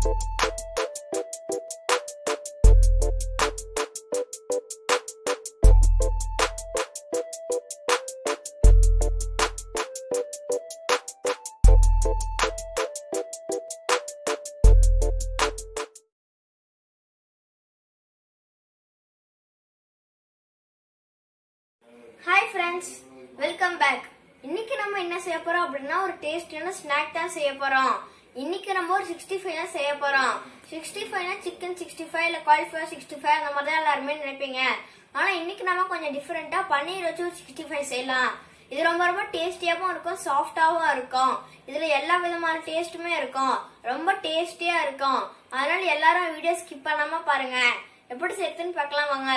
hi friends welcome back இன்னைக்கு நம்ம என்ன செய்ய போறோம் அப்படின்னா ஒரு டேஸ்டான ஸ்நாக் தான் செய்ய போறோம் இன்னைக்கு நம்ம ஒரு சிக்ஸ்டி ஃபைவ் தான் செய்ய போறோம் சிக்ஸ்டி ஃபைவ்னா சிக்கன் சிக்ஸ்டி ஃபைவ் இல்ல காலிஃபிளவர் சிக்ஸ்டி ஃபைவ் அந்த மாதிரி தான் எல்லாருமே நினைப்பீங்க ஆனா இன்னைக்கு நம்ம கொஞ்சம் டிஃப்ரெண்டா பன்னீர் வச்சு ஒரு சிக்ஸ்டி ஃபைவ் செய்யலாம் இது ரொம்ப ரொம்ப டேஸ்டியாவும் இருக்கும் சாஃப்டாவும் இருக்கும் இதுல எல்லா விதமான டேஸ்ட்டுமே இருக்கும் ரொம்ப டேஸ்டியா இருக்கும் அதனால எல்லாரும் வீடியோ ஸ்கிப் பண்ணாம பாருங்க எப்படி செய்யுதுன்னு பார்க்கலாம் வாங்க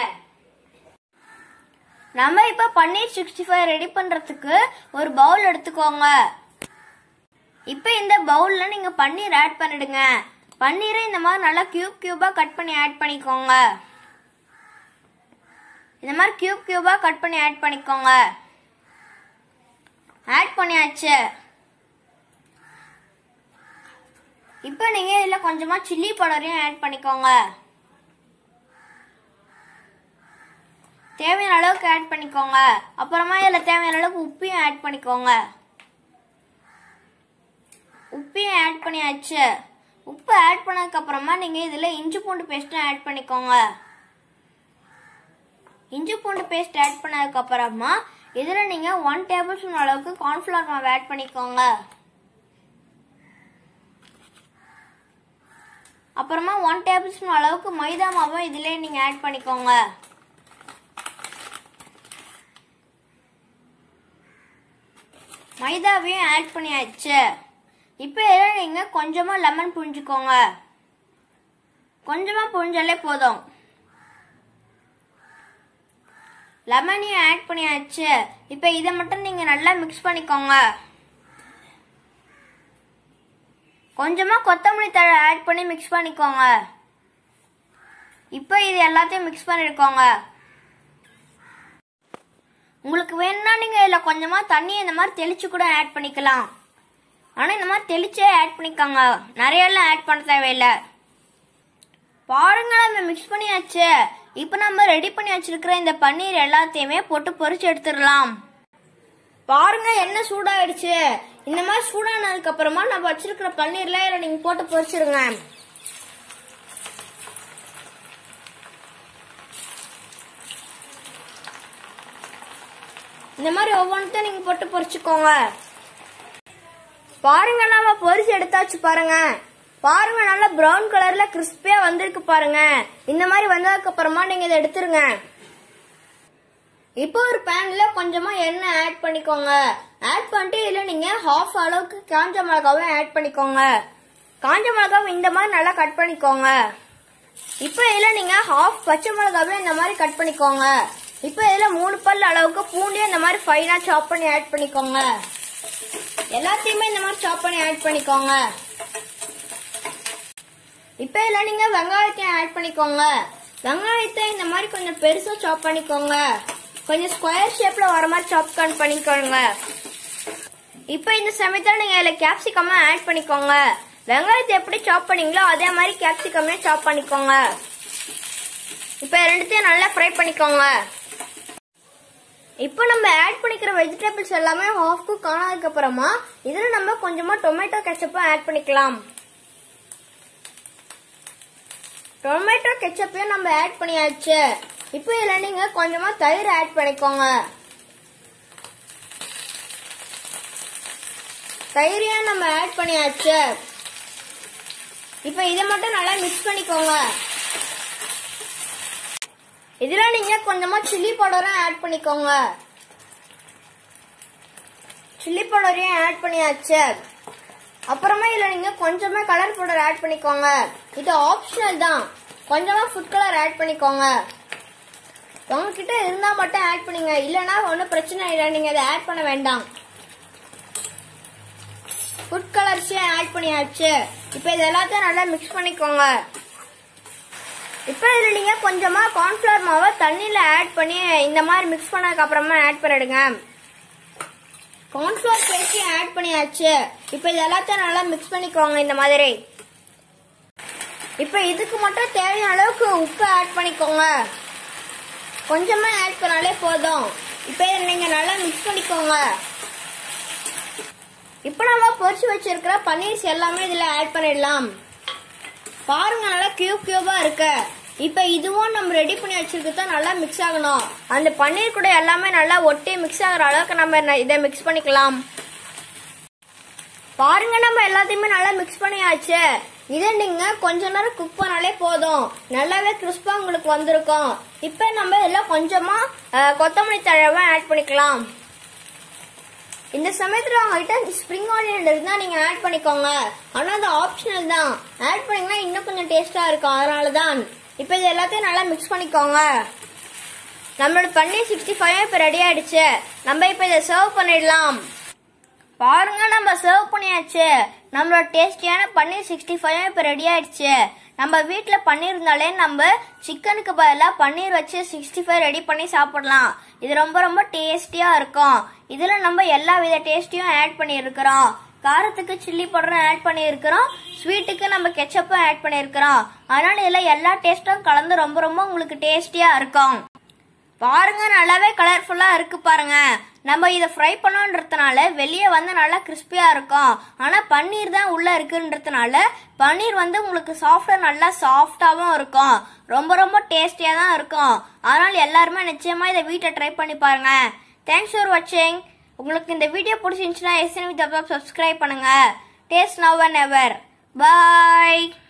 நம்ம இப்ப பன்னீர் சிக்ஸ்டி ஃபைவ் ரெடி பண்றதுக்கு ஒரு பவுல் எடுத்துக்கோங்க இப்ப இந்த பவுல்ல நீங்க பன்னீர் ஆட் பண்ணிடுங்க பன்னீரை இந்த மாதிரி நல்லா கியூப் கியூபா கட் பண்ணி ஆட் பண்ணிக்கோங்க இந்த மாதிரி கியூப் கியூபா கட் பண்ணி ஆட் பண்ணிக்கோங்க ஆட் பண்ணியாச்சு இப்போ நீங்க இதுல கொஞ்சமா சில்லி பவுடரையும் ஆட் பண்ணிக்கோங்க தேவையான அளவுக்கு ஆட் பண்ணிக்கோங்க அப்புறமா இதில் தேவையான அளவுக்கு உப்பையும் ஆட் பண்ணிக்கோங்க உப்பையும் ஆட் பண்ணியாச்சு உப்பு ஆட் பண்ணதுக்கு அப்புறமா நீங்க இதுல இஞ்சி பூண்டு பேஸ்ட்டும் ஆட் பண்ணிக்கோங்க இஞ்சி பூண்டு பேஸ்ட் ஆட் பண்ணதுக்கு அப்புறமா இதுல நீங்க ஒன் டேபிள் ஸ்பூன் அளவுக்கு கார்ன்ஃபிளவர் மாவு ஆட் பண்ணிக்கோங்க அப்புறமா ஒன் டேபிள் ஸ்பூன் அளவுக்கு மைதா மாவும் இதுலயே நீங்க ஆட் பண்ணிக்கோங்க மைதாவையும் ஆட் பண்ணியாச்சு இப்போ இதில் நீங்கள் கொஞ்சமாக லெமன் புழிஞ்சுக்கோங்க கொஞ்சமாக புழிஞ்சாலே போதும் லெமனையும் ஆட் பண்ணியாச்சு இப்போ இதை மட்டும் நீங்கள் நல்லா மிக்ஸ் பண்ணிக்கோங்க கொஞ்சமாக கொத்தமல்லி தழை ஆட் பண்ணி மிக்ஸ் பண்ணிக்கோங்க இப்போ இது எல்லாத்தையும் மிக்ஸ் பண்ணிருக்கோங்க உங்களுக்கு வேணும்னா நீங்க இதுல கொஞ்சமா தண்ணி இந்த மாதிரி தெளிச்சு கூட ஆட் பண்ணிக்கலாம் ஆனா இந்த மாதிரி தெளிச்சே ஆட் பண்ணிக்கோங்க நிறைய எல்லாம் ஆட் பண்ண தேவையில்லை பாருங்க நம்ம மிக்ஸ் பண்ணியாச்சு இப்போ நம்ம ரெடி பண்ணி வச்சிருக்கிற இந்த பன்னீர் எல்லாத்தையுமே போட்டு பொரிச்சு எடுத்துடலாம் பாருங்க என்ன சூடாயிடுச்சு இந்த மாதிரி சூடானதுக்கு அப்புறமா நம்ம வச்சிருக்கிற பன்னீர்ல இதுல நீங்க போட்டு பொரிச்சிருங்க இந்த மாதிரி ஒவ்வொன்றுத்தையும் நீங்க போட்டு பொரிச்சுக்கோங்க பாருங்க நம்ம பொரிச்சு எடுத்தாச்சு பாருங்க பாருங்க நல்லா பிரவுன் கலர்ல கிறிஸ்பியா வந்திருக்கு பாருங்க இந்த மாதிரி வந்ததுக்கு அப்புறமா நீங்க இதை எடுத்துருங்க இப்போ ஒரு பேன்ல கொஞ்சமா எண்ணெய் ஆட் பண்ணிக்கோங்க ஆட் பண்ணிட்டு இதுல நீங்க ஹாஃப் அளவுக்கு காஞ்ச மிளகாவும் ஆட் பண்ணிக்கோங்க காஞ்ச மிளகாவும் இந்த மாதிரி நல்லா கட் பண்ணிக்கோங்க இப்போ இதுல நீங்க ஹாஃப் பச்சை மிளகாவும் இந்த மாதிரி கட் பண்ணிக்கோங்க இப்போ இதுல மூணு பல் அளவுக்கு பூண்டியும் இந்த மாதிரி ஃபைனா சாப் பண்ணி ஆட் பண்ணிக்கோங்க எல்லாத்தையுமே இந்த மாதிரி சாப் பண்ணி ஆட் பண்ணிக்கோங்க இப்போ இதுல நீங்க வெங்காயத்தையும் ஆட் பண்ணிக்கோங்க வெங்காயத்தை இந்த மாதிரி கொஞ்சம் பெருசா சாப் பண்ணிக்கோங்க கொஞ்சம் ஸ்கொயர் ஷேப்ல வர மாதிரி சாப் கட் பண்ணிக்கோங்க இப்போ இந்த சமயத்துல நீங்க இதுல கேப்சிகம் ஆட் பண்ணிக்கோங்க வெங்காயத்தை எப்படி சாப் பண்ணீங்களோ அதே மாதிரி கேப்சிகமே சாப் பண்ணிக்கோங்க இப்போ ரெண்டுத்தையும் நல்லா ஃப்ரை பண்ணிக்கோங்க இப்போ நம்ம ஆட் பண்ணிக்கிற வெஜிடபிள்ஸ் எல்லாமே ஹாஃப் குக் ஆனதுக்கு அப்புறமா இதுல நம்ம கொஞ்சமா டொமேட்டோ கெச்சப்பும் ஆட் பண்ணிக்கலாம் டொமேட்டோ கெச்சப்பையும் நம்ம ஆட் பண்ணியாச்சு இப்போ இதுல நீங்க கொஞ்சமா தயிர் ஆட் பண்ணிக்கோங்க தயிரையும் நம்ம ஆட் பண்ணியாச்சு இப்போ இதை மட்டும் நல்லா மிக்ஸ் பண்ணிக்கோங்க இதுல நீங்க கொஞ்சமா சில்லி பவுடரும் ஆட் பண்ணிக்கோங்க சில்லி பவுடரையும் ஆட் பண்ணியாச்சு அப்புறமா இதுல நீங்க கொஞ்சமா கலர் பவுடர் ஆட் பண்ணிக்கோங்க இது ஆப்ஷனல் தான் கொஞ்சமா ஃபுட் கலர் ஆட் பண்ணிக்கோங்க உங்ககிட்ட இருந்தா மட்டும் ஆட் பண்ணுங்க இல்லனா ஒன்றும் பிரச்சனை இல்லை நீங்க இதை ஆட் பண்ண வேண்டாம் ஃபுட் கலர்ஸையும் ஆட் பண்ணியாச்சு இப்போ இது எல்லாத்தையும் நல்லா மிக்ஸ் பண்ணிக்கோங்க இப்போ இதில் நீங்கள் கொஞ்சமாக கார்ன்ஃப்ளவர் மாவை தண்ணியில் ஆட் பண்ணி இந்த மாதிரி மிக்ஸ் பண்ணதுக்கு அப்புறமா ஆட் பண்ணிடுங்க கார்ன்ஃப்ளவர் பேஸ்டையும் ஆட் பண்ணியாச்சு இப்போ இது எல்லாத்தையும் நல்லா மிக்ஸ் பண்ணிக்கோங்க இந்த மாதிரி இப்போ இதுக்கு மட்டும் தேவையான அளவுக்கு உப்பு ஆட் பண்ணிக்கோங்க கொஞ்சமா ஆட் பண்ணாலே போதும் இப்போ இதை நீங்க நல்லா மிக்ஸ் பண்ணிக்கோங்க இப்போ நம்ம பொரிச்சு வச்சிருக்கிற பன்னீர்ஸ் எல்லாமே இதுல ஆட் பண்ணிடலாம் பாருங்க நல்லா கியூப் கியூபா இருக்கு இப்போ இதுவும் நம்ம ரெடி பண்ணி வச்சிருக்கிறத நல்லா மிக்ஸ் ஆகணும் அந்த பன்னீர் கூட எல்லாமே நல்லா ஒட்டி மிக்ஸ் ஆகுற அளவுக்கு நம்ம ந- இதை மிக்ஸ் பண்ணிக்கலாம் பாருங்க நம்ம எல்லாத்தையுமே நல்லா மிக்ஸ் பண்ணியாச்சு இதை நீங்க கொஞ்ச நேரம் குக் பண்ணாலே போதும் நல்லாவே கிறிஸ்பா உங்களுக்கு வந்திருக்கும் இப்போ நம்ம இதெல்லாம் கொஞ்சமா அஹ், கொத்தமல்லி தழவை ஆட் பண்ணிக்கலாம் இந்த சமயத்துல உங்ககிட்ட ஸ்ப்ரிங் ஆனியன் இருந்தா நீங்க ஆட் பண்ணிக்கோங்க ஆனா அது ஆப்ஷனல் தான் ஆட் பண்ணீங்கன்னா இன்னும் கொஞ்சம் டேஸ்டா இருக்கும் அதனால தான் இப்போ இது எல்லாத்தையும் நல்லா மிக்ஸ் பண்ணிக்கோங்க நம்மளோட பன்னீர் சிக்ஸ்டி ஃபைவ் இப்போ ரெடி ஆயிடுச்சு நம்ம இப்போ இதை சர்வ் பண்ணிடலாம் பாருங்க நம்ம சர்வ் பண்ணியாச்சு நம்மளோட டேஸ்டியான பன்னீர் சிக்ஸ்டி ஃபைவ் இப்போ ரெடி ஆயிடுச்சு நம்ம வீட்டில் பன்னீர் இருந்தாலே நம்ம சிக்கனுக்கு பதிலாக பன்னீர் வச்சு சிக்ஸ்டி ஃபைவ் ரெடி பண்ணி சாப்பிடலாம் இது ரொம்ப ரொம்ப டேஸ்டியாக இருக்கும் இதில் நம்ம எல்லா வித டேஸ்டியும் ஆட் பண்ணியிருக்கிறோம் காரத்துக்கு சில்லி பவுடரும் ஆட் பண்ணியிருக்கிறோம் ஸ்வீட்டுக்கு நம்ம கெச்சப்பும் ஆட் பண்ணியிருக்கிறோம் அதனால இதில் எல்லா டேஸ்ட்டும் கலந்து ரொம்ப ரொம்ப உங்களுக்கு டேஸ்டியாக இருக்கும் பாருங்க நல்லாவே கலர்ஃபுல்லா இருக்கு பாருங்க நம்ம இதை ஃப்ரை பண்ணோன்றதுனால வெளியே வந்து நல்லா கிறிஸ்பியா இருக்கும் ஆனா பன்னீர் தான் உள்ள இருக்குன்றதுனால பன்னீர் வந்து உங்களுக்கு சாஃப்டா நல்லா சாஃப்டாவும் இருக்கும் ரொம்ப ரொம்ப டேஸ்டியா தான் இருக்கும் அதனால எல்லாருமே நிச்சயமா இதை வீட்டை ட்ரை பண்ணி பாருங்க தேங்க்ஸ் ஃபார் வாட்சிங் உங்களுக்கு இந்த வீடியோ பிடிச்சிருந்துச்சுன்னா எஸ்என்வி தப்பா சப்ஸ்கிரைப் பண்ணுங்க taste now and ever bye